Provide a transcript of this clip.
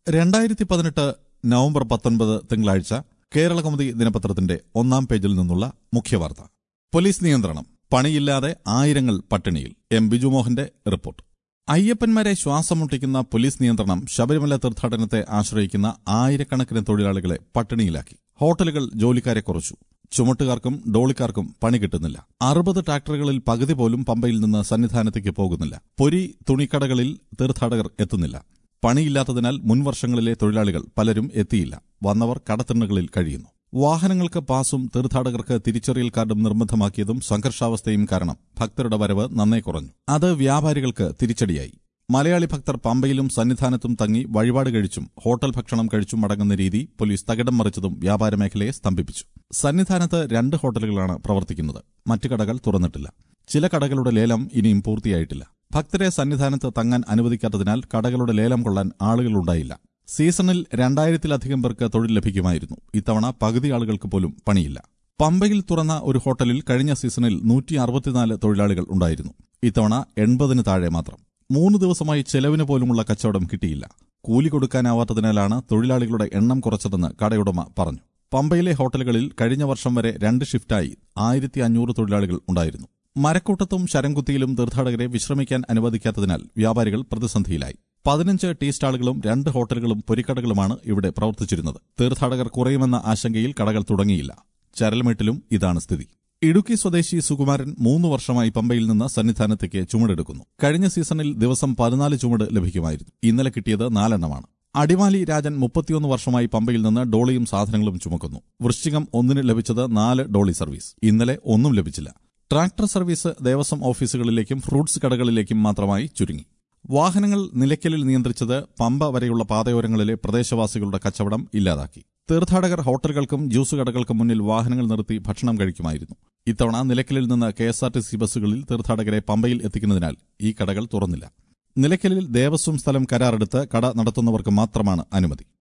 രണ്ടായിരത്തി പതിനെട്ട് നവംബർ പത്തൊൻപത് തിങ്കളാഴ്ച കേരള കൗമുദി ദിനപത്രത്തിന്റെ ഒന്നാം പേജിൽ നിന്നുള്ള മുഖ്യവാർത്ത പോലീസ് നിയന്ത്രണം പണിയില്ലാതെ ആയിരങ്ങൾ പട്ടിണിയിൽ എം ബിജുമോഹന്റെ റിപ്പോർട്ട് അയ്യപ്പന്മാരെ ശ്വാസം മുട്ടിക്കുന്ന പോലീസ് നിയന്ത്രണം ശബരിമല തീർത്ഥാടനത്തെ ആശ്രയിക്കുന്ന ആയിരക്കണക്കിന് തൊഴിലാളികളെ പട്ടിണിയിലാക്കി ഹോട്ടലുകൾ ജോലിക്കാരെ കുറച്ചു ചുമട്ടുകാർക്കും ഡോളിക്കാർക്കും പണി കിട്ടുന്നില്ല അറുപത് ട്രാക്ടറുകളിൽ പകുതി പോലും പമ്പയിൽ നിന്ന് സന്നിധാനത്തേക്ക് പോകുന്നില്ല പൊരി തുണിക്കടകളിൽ തീർത്ഥാടകർ എത്തുന്നില്ല പണിയില്ലാത്തതിനാൽ മുൻവർഷങ്ങളിലെ തൊഴിലാളികൾ പലരും എത്തിയില്ല വന്നവർ കടത്തിണ്ണകളിൽ കഴിയുന്നു വാഹനങ്ങൾക്ക് പാസും തീർത്ഥാടകർക്ക് തിരിച്ചറിയൽ കാർഡും നിർബന്ധമാക്കിയതും സംഘർഷാവസ്ഥയും കാരണം ഭക്തരുടെ വരവ് നന്നേ കുറഞ്ഞു അത് വ്യാപാരികൾക്ക് തിരിച്ചടിയായി മലയാളി ഭക്തർ പമ്പയിലും സന്നിധാനത്തും തങ്ങി വഴിപാട് കഴിച്ചും ഹോട്ടൽ ഭക്ഷണം കഴിച്ചും മടങ്ങുന്ന രീതി പോലീസ് തകിടം മറിച്ചതും വ്യാപാര മേഖലയെ സ്തംഭിപ്പിച്ചു സന്നിധാനത്ത് രണ്ട് ഹോട്ടലുകളാണ് പ്രവർത്തിക്കുന്നത് മറ്റു കടകൾ തുറന്നിട്ടില്ല ചില കടകളുടെ ലേലം ഇനിയും പൂർത്തിയായിട്ടില്ല ഭക്തരെ സന്നിധാനത്ത് തങ്ങാൻ അനുവദിക്കാത്തതിനാൽ കടകളുടെ ലേലം കൊള്ളാൻ ആളുകളുണ്ടായില്ല സീസണിൽ രണ്ടായിരത്തിലധികം പേർക്ക് തൊഴിൽ ലഭിക്കുമായിരുന്നു ഇത്തവണ പകുതി ആളുകൾക്ക് പോലും പണിയില്ല പമ്പയിൽ തുറന്ന ഒരു ഹോട്ടലിൽ കഴിഞ്ഞ സീസണിൽ നൂറ്റി അറുപത്തിനാല് തൊഴിലാളികൾ ഉണ്ടായിരുന്നു ഇത്തവണ എൺപതിന് താഴെ മാത്രം മൂന്ന് ദിവസമായി ചെലവിന് പോലുമുള്ള കച്ചവടം കിട്ടിയില്ല കൂലി കൊടുക്കാനാവാത്തതിനാലാണ് തൊഴിലാളികളുടെ എണ്ണം കുറച്ചതെന്ന് കടയുടമ പറഞ്ഞു പമ്പയിലെ ഹോട്ടലുകളിൽ കഴിഞ്ഞ വർഷം വരെ രണ്ട് ഷിഫ്റ്റായി ആയിരത്തി അഞ്ഞൂറ് തൊഴിലാളികൾ ഉണ്ടായിരുന്നു മരക്കൂട്ടത്തും ശരംകുത്തിയിലും തീർത്ഥാടകരെ വിശ്രമിക്കാൻ അനുവദിക്കാത്തതിനാൽ വ്യാപാരികൾ പ്രതിസന്ധിയിലായി പതിനഞ്ച് ടീ സ്റ്റാളുകളും രണ്ട് ഹോട്ടലുകളും പൊരിക്കടകളുമാണ് ഇവിടെ പ്രവർത്തിച്ചിരുന്നത് തീർത്ഥാടകർ കുറയുമെന്ന ആശങ്കയിൽ കടകൾ തുടങ്ങിയില്ല ചരൽമേട്ടിലും ഇതാണ് സ്ഥിതി ഇടുക്കി സ്വദേശി സുകുമാരൻ മൂന്ന് വർഷമായി പമ്പയിൽ നിന്ന് സന്നിധാനത്തേക്ക് ചുമടെടുക്കുന്നു കഴിഞ്ഞ സീസണിൽ ദിവസം പതിനാല് ചുമട് ലഭിക്കുമായിരുന്നു ഇന്നലെ കിട്ടിയത് നാലെണ്ണമാണ് അടിമാലി രാജൻ മുപ്പത്തിയൊന്ന് വർഷമായി പമ്പയിൽ നിന്ന് ഡോളിയും സാധനങ്ങളും ചുമക്കുന്നു വൃശ്ചികം ഒന്നിന് ലഭിച്ചത് നാല് ഡോളി സർവീസ് ഇന്നലെ ഒന്നും ലഭിച്ചില്ല ട്രാക്ടർ സർവീസ് ദേവസ്വം ഓഫീസുകളിലേക്കും ഫ്രൂട്ട്സ് കടകളിലേക്കും മാത്രമായി ചുരുങ്ങി വാഹനങ്ങൾ നിലയ്ക്കലിൽ നിയന്ത്രിച്ചത് പമ്പ വരെയുള്ള പാതയോരങ്ങളിലെ പ്രദേശവാസികളുടെ കച്ചവടം ഇല്ലാതാക്കി തീർത്ഥാടകർ ഹോട്ടലുകൾക്കും ജ്യൂസ് കടകൾക്കും മുന്നിൽ വാഹനങ്ങൾ നിർത്തി ഭക്ഷണം കഴിക്കുമായിരുന്നു ഇത്തവണ നിലയ്ക്കലിൽ നിന്ന് K S R T C ബസ്സുകളിൽ തീർത്ഥാടകരെ പമ്പയിൽ എത്തിക്കുന്നതിനാൽ ഈ കടകൾ തുറന്നില്ല നിലയ്ക്കലിൽ ദേവസ്വം സ്ഥലം കരാറെടുത്ത് കട നടത്തുന്നവർക്ക് മാത്രമാണ് അനുമതി